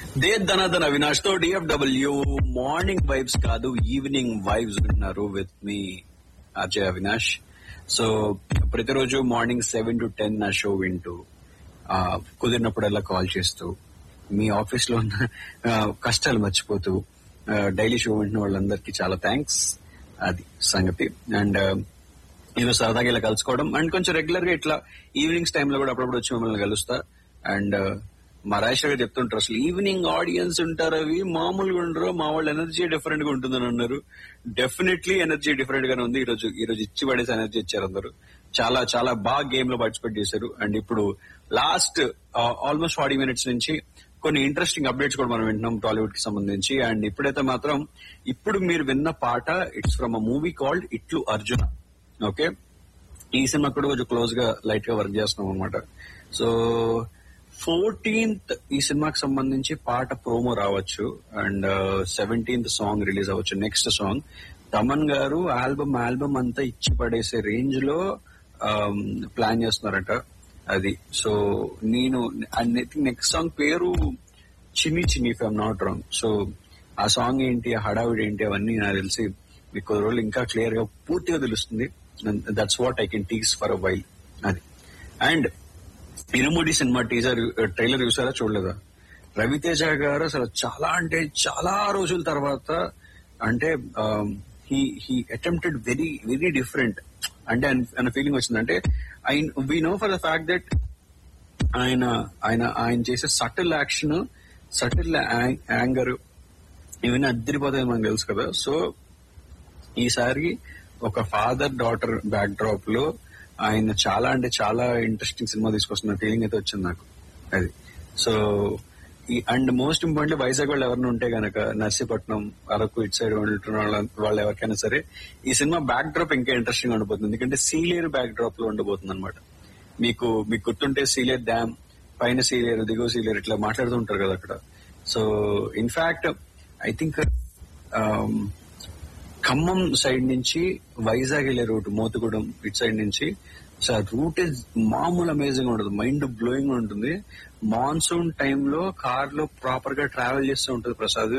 they ధనాధన అవినాష్ తో DFW morning vibes కాదు ఈవినింగ్ వైబ్స్ వింటున్నారు with me Ajay Avinash so ప్రతిరోజు మార్నింగ్ సెవెన్ టు టెన్ నా షో వింటూ ఆ, కుదిరినప్పుడల్లా కాల్ చేస్తూ మీ ఆఫీస్ లో ఉన్న ఆ, కష్టాలు మర్చిపోతూ డైలీ షో వింటున్న వాళ్ళందరికీ చాలా థ్యాంక్స్ అది సంగతి అండ్ ఏదో సరదాగా ఇలా కలుసుకోవడం అండ్ కొంచెం రెగ్యులర్ గా ఇట్లా ఈవినింగ్స్ టైంలో కూడా అప్పుడప్పుడు వచ్చి మిమ్మల్ని కలుస్తా అండ్ మా రాజేశ్వర్ గారు చెప్తుంటారు అసలు ఈవినింగ్ ఆడియన్స్ ఉంటారు అవి మామూలుగా ఉండరు మా వాళ్ళ ఎనర్జీ డిఫరెంట్ గా ఉంటుందని అన్నారు డెఫినెట్లీ ఎనర్జీ డిఫరెంట్ గానే ఉంది ఈ రోజు ఈ రోజు ఇచ్చి పడేసి ఎనర్జీ ఇచ్చారు అందరూ చాలా చాలా బాగా గేమ్ లో పార్టిసిపేట్ చేశారు అండ్ ఇప్పుడు లాస్ట్ ఆల్మోస్ట్ ఫార్టీ మినిట్స్ నుంచి కొన్ని ఇంట్రెస్టింగ్ అప్డేట్స్ కూడా మనం వింటున్నాం టాలీవుడ్ కి సంబంధించి అండ్ ఇప్పుడైతే మాత్రం ఇప్పుడు మీరు విన్న పాట it's from a movie called Itlu Arjuna okay ఈ సినిమా కూడా కొంచెం క్లోజ్ గా లైట్ గా వర్క్ చేస్తున్నాం అనమాట సో ఫోర్టీన్త్ ఈ సినిమాకి సంబంధించి పాట ప్రోమో రావచ్చు అండ్ సెవెంటీన్త్ సాంగ్ రిలీజ్ అవ్వచ్చు next song Thaman garu album album అంతా ఇచ్చి పడేసే రేంజ్ లో ప్లాన్ చేస్తున్నారట అది సో నేను నెక్స్ట్ సాంగ్ పేరు Chinni Chinni if I'm not wrong so ఆ సాంగ్ ఏంటి ఆ హడావిడి ఏంటి అవన్నీ నాకు తెలిసి మీకు కొద్ది రోజులు ఇంకా క్లియర్ గా పూర్తిగా తెలుస్తుంది that's what I can tease for a while అది and Irumudi cinema teaser trailer చూసారా చూడలేదా రవితేజ గారు అసలు చాలా అంటే చాలా రోజుల తర్వాత అంటే he he attempted very very different అంటే అన్న ఫీలింగ్ వచ్చింది అంటే I we know for the fact that ఆయన ఆయన ఆయన చేసే సటిల్ యాక్షన్ సటిల్ యాంగర్ ఇవన్నీ అద్దరిపోతాయి మనకు తెలుసు కదా సో ఈసారి ఒక ఫాదర్ డాటర్ బ్యాక్ డ్రాప్ లో ఆయన చాలా అంటే చాలా ఇంట్రెస్టింగ్ సినిమా తీసుకొస్తున్న ఫీలింగ్ అయితే వచ్చింది నాకు అది సో ఈ అండ్ మోస్ట్ ఇంపార్టెంట్ వైజాగ్ వాళ్ళు ఎవరైనా ఉంటే గనక నర్సీపట్నం అరకు ఇటు సైడ్ ఉంటున్న వాళ్ళ వాళ్ళు ఎవరికైనా సరే ఈ సినిమా బ్యాక్ డ్రాప్ ఇంకా ఇంట్రెస్టింగ్ ఉండబోతుంది ఎందుకంటే సీలేరు బ్యాక్ డ్రాప్ లో ఉండబోతుంది అనమాట మీకు మీకు గుర్తుంటే సీలేరు డ్యామ్ పైన సీలేరు దిగువ సీలేరు ఇట్లా మాట్లాడుతూ ఉంటారు కదా అక్కడ so in fact I think Khammam side నుంచి వైజాగ్ వెళ్ళే రూట్ మోతుగూడెం ఇటు సైడ్ నుంచి సో ఆ రూట్ ఇస్ మామూలు అమేజింగ్ ఉండదు మైండ్ బ్లోయింగ్ ఉంటుంది మాన్సూన్ టైంలో కార్ లో ప్రాపర్ గా ట్రావెల్ చేస్తూ ఉంటుంది ప్రసాద్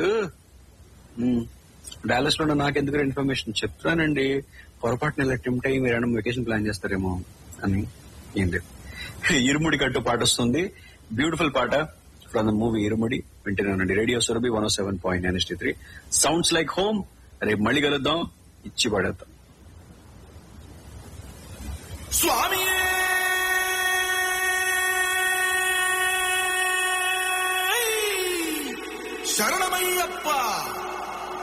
డాలస్ లో నాకు ఎందుకు ఇన్ఫర్మేషన్ చెప్తానండి పొరపాటున ఇలా టెంప్ట్ అయ్యి మీరు ఏమైనా వెకేషన్ ప్లాన్ చేస్తారేమో అని ఏం లేదు ఇరుముడి కట్టు పాట వస్తుంది బ్యూటిఫుల్ పాట ఫ్రమ్ ద మూవీ ఇరుముడి వింటున్నానండి radio Surabhi one seven point nine three sounds like home రేపు మళ్ళీ కలుద్దాం ఇచ్చి పడేద్దాం స్వామి శరణమయ్యప్ప